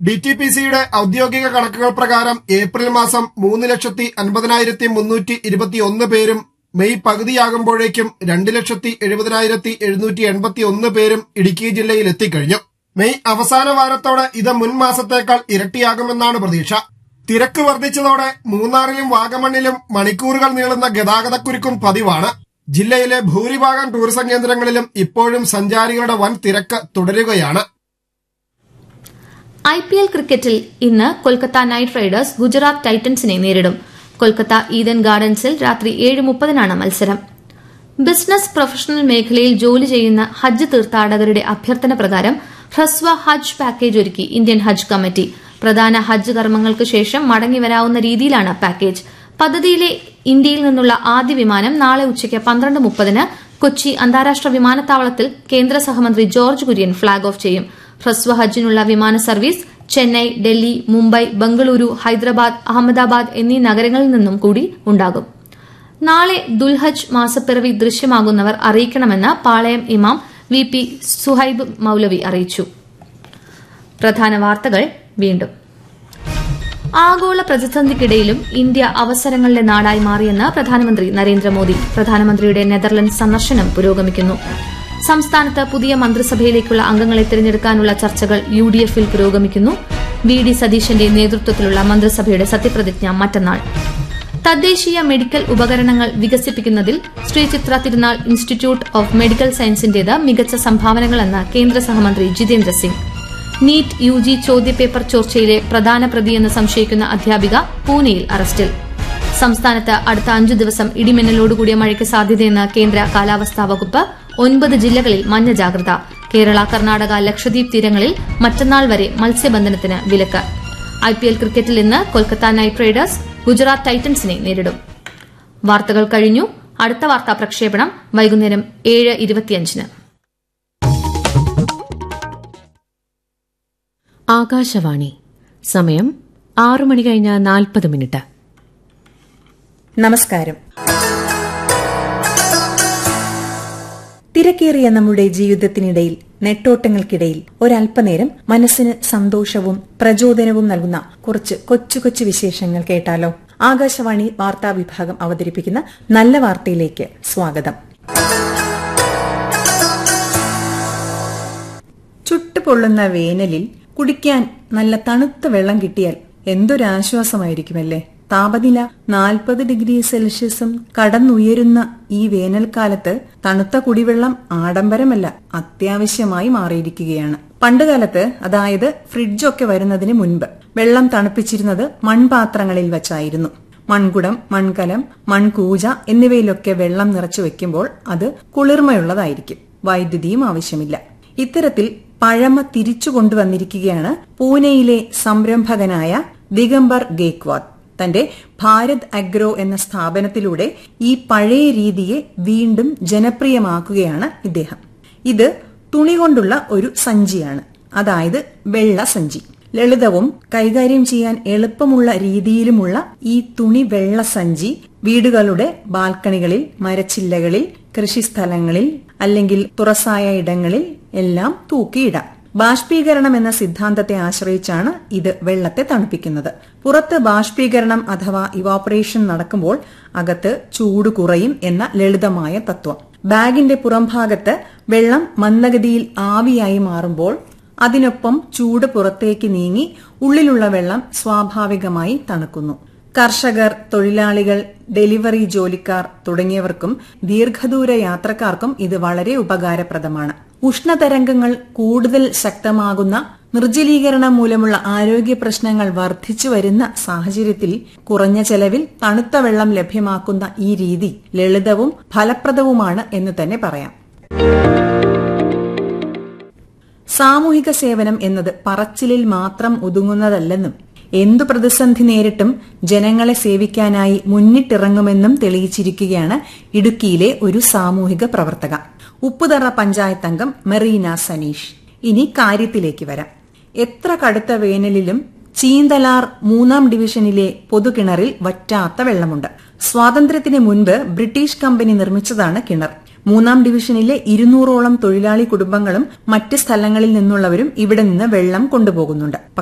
D T P സിയുടെ ഔദ്യോഗിക കണക്കുകൾ പ്രകാരം ഏപ്രിൽ മാസം മൂന്ന് ലക്ഷത്തി അൻപതിനായിരത്തി മുന്നൂറ്റി ഇരുപത്തി ഒന്ന് പേരും മെയ് പകുതിയാകുമ്പോഴേക്കും രണ്ട് ലക്ഷത്തി എഴുപതിനായിരത്തി എഴുന്നൂറ്റി എൺപത്തി ഒന്ന് പേരും ഇടുക്കി ജില്ലയിൽ എത്തിക്കഴിഞ്ഞു മെയ് അവസാന വാരത്തോടെ ഇത് മുൻ മാസത്തേക്കാൾ ഇരട്ടിയാകുമെന്നാണ് പ്രതീക്ഷ തിരക്ക് വർദ്ധിച്ചതോടെ മൂന്നാറിലും വാഗമണ്ണിലും മണിക്കൂറുകൾ നീളുന്ന ഗതാഗതക്കുരുക്കും പതിവാണ് ജില്ലയിലെ ഭൂരിഭാഗം ടൂറിസം കേന്ദ്രങ്ങളിലും ഇപ്പോഴും സഞ്ചാരികളുടെ വൻ തിരക്ക് തുടരുകയാണ് ഐ പി എൽ ക്രിക്കറ്റിൽ ഇന്ന് കൊൽക്കത്ത നൈറ്റ് റൈഡേഴ്സ് ഗുജറാത്ത് ടൈറ്റൻസിനെ നേരിടും കൊൽക്കത്ത ഈഡൻ ഗാർഡൻസിൽ രാത്രി ഏഴ് മുപ്പതിനാണ് മത്സരം ബിസിനസ് പ്രൊഫഷണൽ മേഖലയിൽ ജോലി ചെയ്യുന്ന ഹജ്ജ് തീർത്ഥാടകരുടെ അഭ്യർത്ഥന പ്രകാരം ഹ്രസ്വ ഹജ്ജ് പാക്കേജ് ഒരുക്കി ഇന്ത്യൻ ഹജ്ജ് കമ്മിറ്റി പ്രധാന ഹജ്ജ് കർമ്മങ്ങൾക്ക് ശേഷം മടങ്ങിവരാവുന്ന രീതിയിലാണ് പാക്കേജ് പദ്ധതിയിലെ ഇന്ത്യയിൽ നിന്നുള്ള ആദ്യ വിമാനം നാളെ ഉച്ചയ്ക്ക് പന്ത്രണ്ട് മുപ്പതിന് കൊച്ചി അന്താരാഷ്ട്ര വിമാനത്താവളത്തിൽ കേന്ദ്ര സഹമന്ത്രി ജോർജ് കുര്യൻ ഫ്ളാഗ് ഓഫ് ചെയ്യും ഹ്രസ്വ ഹജ്ജിനുള്ള വിമാന സർവീസ് ചെന്നൈ ഡൽഹി മുംബൈ ബംഗളൂരു ഹൈദരാബാദ് അഹമ്മദാബാദ് എന്നീ നഗരങ്ങളിൽ നിന്നും കൂടി ഉണ്ടാകും നാളെ ദുൽഹജ് മാസപ്പിറവി ദൃശ്യമാകുന്നവർ അറിയിക്കണമെന്ന് പാളയം ഇമാം വി പി സുഹൈബ് മൌലവി അറിയിച്ചു പ്രധാന വാർത്തകൾ വീണ്ടും ആഗോള പ്രതിസന്ധിക്കിടയിലും ഇന്ത്യ അവസരങ്ങളുടെ നാടായി മാറിയെന്ന് പ്രധാനമന്ത്രി നരേന്ദ്രമോദി പ്രധാനമന്ത്രിയുടെ നെതർലൻഡ് സന്ദർശനം പുരോഗമിക്കുന്നു സംസ്ഥാനത്ത് പുതിയ മന്ത്രിസഭയിലേക്കുള്ള അംഗങ്ങളെ തിരഞ്ഞെടുക്കാനുള്ള ചർച്ചകൾ യു ഡി എഫിൽ പുരോഗമിക്കുന്നു വി ഡി സതീശന്റെ നേതൃത്വത്തിലുള്ള മന്ത്രിസഭയുടെ സത്യപ്രതിജ്ഞ മറ്റന്നാൾ തദ്ദേശീയ മെഡിക്കൽ ഉപകരണങ്ങൾ വികസിപ്പിക്കുന്നതിൽ ശ്രീ ചിത്ര തിരുനാൾ ഇൻസ്റ്റിറ്റ്യൂട്ട് ഓഫ് മെഡിക്കൽ സയൻസിന്റേത് മികച്ച സംഭാവനകളെന്ന് കേന്ദ്ര സഹമന്ത്രി Jitendra Singh NEET U G ചോദ്യപേപ്പർ ചോർച്ചയിലെ പ്രധാന പ്രതിയെന്ന് സംശയിക്കുന്ന അധ്യാപിക പൂനെയിൽ അറസ്റ്റിൽ സംസ്ഥാനത്ത് അടുത്ത അഞ്ചു ദിവസം ഇടിമിന്നലോടുകൂടിയ മഴയ്ക്ക് സാധ്യതയെന്ന് കേന്ദ്ര കാലാവസ്ഥാ വകുപ്പ് ഒൻപത് ജില്ലകളിൽ മഞ്ഞ ജാഗ്രത കേരള കർണാടക ലക്ഷദ്വീപ് തീരങ്ങളിൽ മറ്റന്നാൾ വരെ മത്സ്യബന്ധനത്തിന് വിലക്ക് ഐപിഎൽ ക്രിക്കറ്റിൽ ഇന്ന് കൊൽക്കത്ത നൈറ്റ് റൈഡേഴ്സ് ഗുജറാത്ത് ടൈറ്റൻസിനെ നേരിടും വാർത്തകൾ കഴിഞ്ഞു അടുത്ത വാർത്താ പ്രക്ഷേപണം വൈകുന്നേരം ഏഴ് ഇരുപത്തിയഞ്ചിന് ആകാശവാണി സമയം ആറു മണി കഴിഞ്ഞ് നാൽപ്പത് മിനിറ്റ് നമസ്കാരം തിരക്കേറിയ നമ്മുടെ ജീവിതത്തിനിടയിൽ നെട്ടോട്ടങ്ങൾക്കിടയിൽ ഒരല്പനേരം മനസ്സിന് സന്തോഷവും പ്രചോദനവും നൽകുന്ന കുറച്ച് കൊച്ചു കൊച്ചു വിശേഷങ്ങൾ കേട്ടാലോ ആകാശവാണി വാർത്താ വിഭാഗം അവതരിപ്പിക്കുന്ന നല്ല വാർത്തയിലേക്ക് സ്വാഗതം ചുട്ടുപൊള്ളുന്ന വേനലിൽ കുടിക്കാൻ നല്ല തണുത്ത വെള്ളം കിട്ടിയാൽ എന്തൊരാശ്വാസമായിരിക്കുമല്ലേ താപനില നാൽപ്പത് ഡിഗ്രി സെൽഷ്യസും കടന്നുയരുന്ന ഈ വേനൽക്കാലത്ത് തണുത്ത കുടിവെള്ളം ആഡംബരമല്ല അത്യാവശ്യമായി മാറിയിരിക്കുകയാണ് പണ്ടുകാലത്ത് അതായത് ഫ്രിഡ്ജൊക്കെ വരുന്നതിന് മുൻപ് വെള്ളം തണുപ്പിച്ചിരുന്നത് മൺപാത്രങ്ങളിൽ വച്ചായിരുന്നു മൺകുടം മൺകലം മൺകൂജ എന്നിവയിലൊക്കെ വെള്ളം നിറച്ചു വെക്കുമ്പോൾ അത് കുളിർമയുള്ളതായിരിക്കും വൈദ്യുതിയും ആവശ്യമില്ല ഇത്തരത്തിൽ പഴമ തിരിച്ചു കൊണ്ടുവന്നിരിക്കുകയാണ് പൂനെയിലെ സംരംഭകനായ ദിഗംബർ ഗേക്വാദ് തന്റെ ഭാരത് അഗ്രോ എന്ന സ്ഥാപനത്തിലൂടെ ഈ പഴയ രീതിയെ വീണ്ടും ജനപ്രിയമാക്കുകയാണ് ഇദ്ദേഹം ഇത് തുണി കൊണ്ടുള്ള ഒരു സഞ്ചിയാണ് അതായത് വെള്ള സഞ്ചി ലളിതവും കൈകാര്യം ചെയ്യാൻ എളുപ്പമുള്ള രീതിയിലുമുള്ള ഈ തുണി വെള്ള സഞ്ചി വീടുകളുടെ ബാൽക്കണികളിൽ മരച്ചില്ലകളിൽ കൃഷിസ്ഥലങ്ങളിൽ അല്ലെങ്കിൽ തുറസായ ഇടങ്ങളിൽ എല്ലാം തൂക്കിയിടാം ബാഷ്പീകരണം എന്ന സിദ്ധാന്തത്തെ ആശ്രയിച്ചാണ് ഇത് വെള്ളത്തെ തണുപ്പിക്കുന്നത് പുറത്ത് ബാഷ്പീകരണം അഥവാ ഇവാപ്പറേഷൻ നടക്കുമ്പോൾ അകത്ത് ചൂട് കുറയും എന്ന ലളിതമായ തത്വം ബാഗിന്റെ പുറംഭാഗത്ത് വെള്ളം മന്ദഗതിയിൽ ആവിയായി മാറുമ്പോൾ അതിനൊപ്പം ചൂട് പുറത്തേക്ക് നീങ്ങി ഉള്ളിലുള്ള വെള്ളം സ്വാഭാവികമായി തണുക്കുന്നു കർഷകർ തൊഴിലാളികൾ ഡെലിവറി ജോലിക്കാർ തുടങ്ങിയവർക്കും ദീർഘദൂര യാത്രക്കാർക്കും ഇത് വളരെ ഉപകാരപ്രദമാണ് ഉഷ്ണതരംഗങ്ങൾ കൂടുതൽ ശക്തമാകുന്ന നിർജ്ജലീകരണം മൂലമുള്ള ആരോഗ്യ പ്രശ്നങ്ങൾ വർദ്ധിച്ചു വരുന്ന സാഹചര്യത്തിൽ കുറഞ്ഞ ചെലവിൽ തണുത്ത വെള്ളം ലഭ്യമാക്കുന്ന ഈ രീതി ലളിതവും ഫലപ്രദവുമാണ് എന്ന് തന്നെ പറയാം സാമൂഹിക സേവനം എന്നത് പറച്ചിലിൽ മാത്രം ഒതുങ്ങുന്നതല്ലെന്നും എന്തു പ്രതിസന്ധി നേരിട്ടും ജനങ്ങളെ സേവിക്കാനായി മുന്നിട്ടിറങ്ങുമെന്നും തെളിയിച്ചിരിക്കുകയാണ് ഇടുക്കിയിലെ ഒരു സാമൂഹിക പ്രവർത്തക ഉപ്പുതറ പഞ്ചായത്ത് അംഗം മെറീന സനീഷ് ഇനി കാര്യത്തിലേക്ക് വരാം എത്ര കടുത്ത വേനലിലും ചീന്തലാർ മൂന്നാം ഡിവിഷനിലെ പൊതുകിണറിൽ വറ്റാത്ത വെള്ളമുണ്ട് സ്വാതന്ത്ര്യത്തിന് മുൻപ് ബ്രിട്ടീഷ് കമ്പനി നിർമ്മിച്ചതാണ് കിണർ മൂന്നാം ഡിവിഷനിലെ ഇരുന്നൂറോളം തൊഴിലാളി കുടുംബങ്ങളും മറ്റ് സ്ഥലങ്ങളിൽ നിന്നുള്ളവരും ഇവിടെ നിന്ന് വെള്ളം കൊണ്ടുപോകുന്നുണ്ട്